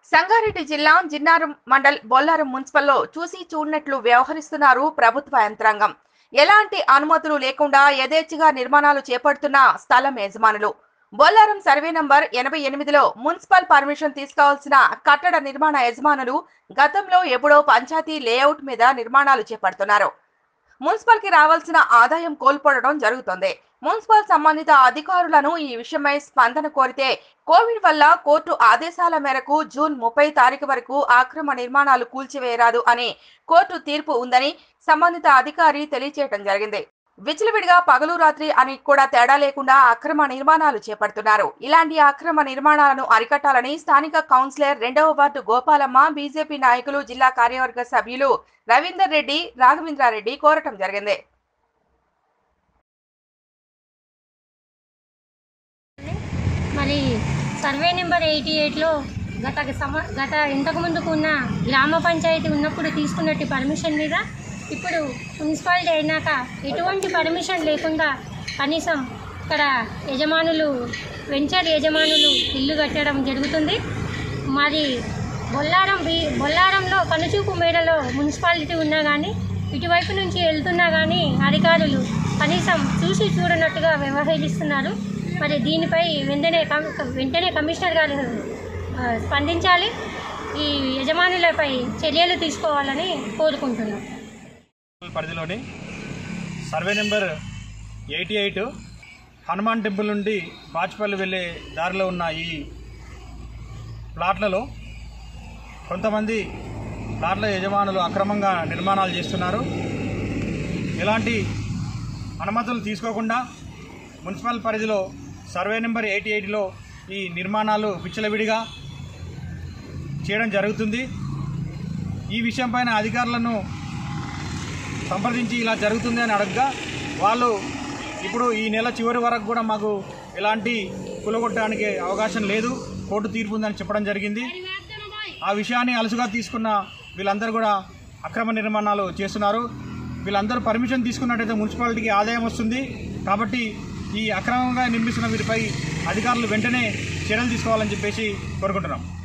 సంగారెడ్డి జిల్లా జిన్నారం మండల్ బొల్లారం మున్సిపల్లో చూసి చూడనట్లు వ్యవహరిస్తున్నారు ప్రభుత్వ యంత్రాంగం ఎలాంటి అనుమతులు లేకుండా యథేచ్ఛగా నిర్మాణాలు చేపడుతున్న స్థలం యజమానులు బొల్లారం సర్వే నంబర్ ఎనభై ఎనిమిదిలో మున్సిపల్ పర్మిషన్ తీసుకోవాల్సిన కట్టడ నిర్మాణ యజమానులు గతంలో ఎప్పుడో పంచాయతీ లేఅవుట్ మీద నిర్మాణాలు చేపడుతున్నారు మున్సిపల్ కి రావాల్సిన ఆదాయం కోల్పోవడం జరుగుతోంది మున్సిపల్ సంబంధిత అధికారులను ఈ విషయమై స్పందన కోరితే కోవిడ్ వల్ల కోర్టు ఆదేశాల మేరకు జూన్ ముప్పై తారీఖు వరకు అక్రమ నిర్మాణాలు కూల్చివేయరాదు అని కోర్టు తీర్పు ఉందని సంబంధిత అధికారి తెలియజేయడం జరిగింది విచ్చలవిడిగా పగలు రాత్రి అని కూడా తేడా లేకుండా అక్రమ నిర్మాణాలు చేపడుతున్నారు ఇలాంటి అక్రమ నిర్మాణాలను అరికట్టాలని స్థానిక కౌన్సిలర్ రెండవ వార్డు గోపాలమ్మ బీజేపీ నాయకులు జిల్లా కార్యవర్గ సభ్యులు రవీందర్ రెడ్డి రాఘవేంద్రారెడ్డి కోరటం జరిగింది మరి సర్వే నెంబర్ ఎయిటీ ఎయిట్లో గత సమ గత ఇంతకు ముందుకు ఉన్న గ్రామ పంచాయతీ ఉన్నప్పుడు తీసుకున్నట్టు పర్మిషన్ మీద ఇప్పుడు మున్సిపాలిటీ అయినాక ఎటువంటి పర్మిషన్ లేకుండా కనీసం ఇక్కడ యజమానులు వెంచర్ యజమానులు ఇల్లు కట్టడం జరుగుతుంది మరి బొల్లారం బీ బొల్లారంలో కనుచూపు మేడలో మున్సిపాలిటీ ఉన్నా కానీ ఇటువైపు నుంచి వెళ్తున్నా కానీ అధికారులు కనీసం చూసి చూడనట్టుగా వ్యవహరిస్తున్నారు మరి దీనిపై వెంటనే కమ్- వెంటనే కమిషనర్ గారు ఆ, స్పందించాలి ఈ యజమానులపై చర్యలు తీసుకోవాలని కోరుకుంటున్నాం పరిధిలోని survey number eighty eight Hanuman temple నుండి బాచ్పల్లి వెళ్ళే దారిలో ఉన్న ఈ ప్లాట్లలో కొంతమంది ప్లాట్ల యజమానులు అక్రమంగా నిర్మాణాలు చేస్తున్నారు ఎలాంటి అనుమతులు తీసుకోకుండా మున్సిపల్ పరిధిలో సర్వే నెంబర్ ఎయిటీ ఎయిట్లో ఈ నిర్మాణాలు విచ్చలవిడిగా చేయడం జరుగుతుంది ఈ విషయం పైన అధికారులను సంప్రదించి ఇలా జరుగుతుంది అని అడగగా వాళ్ళు ఇప్పుడు ఈ నెల చివరి వరకు కూడా మాకు ఎలాంటి కూలగొట్టడానికి అవకాశం లేదు కోర్టు తీర్పు ఉందని చెప్పడం జరిగింది ఆ విషయాన్ని అలసుగా తీసుకున్న వీళ్ళందరూ కూడా అక్రమ నిర్మాణాలు చేస్తున్నారు వీళ్ళందరూ పర్మిషన్ తీసుకున్నట్టయితే మున్సిపాలిటీకి ఆదాయం వస్తుంది కాబట్టి ఈ అక్రమంగా నిర్మిస్తున్న వీరిపై అధికారులు వెంటనే చర్యలు తీసుకోవాలని చెప్పేసి కోరుకుంటున్నాం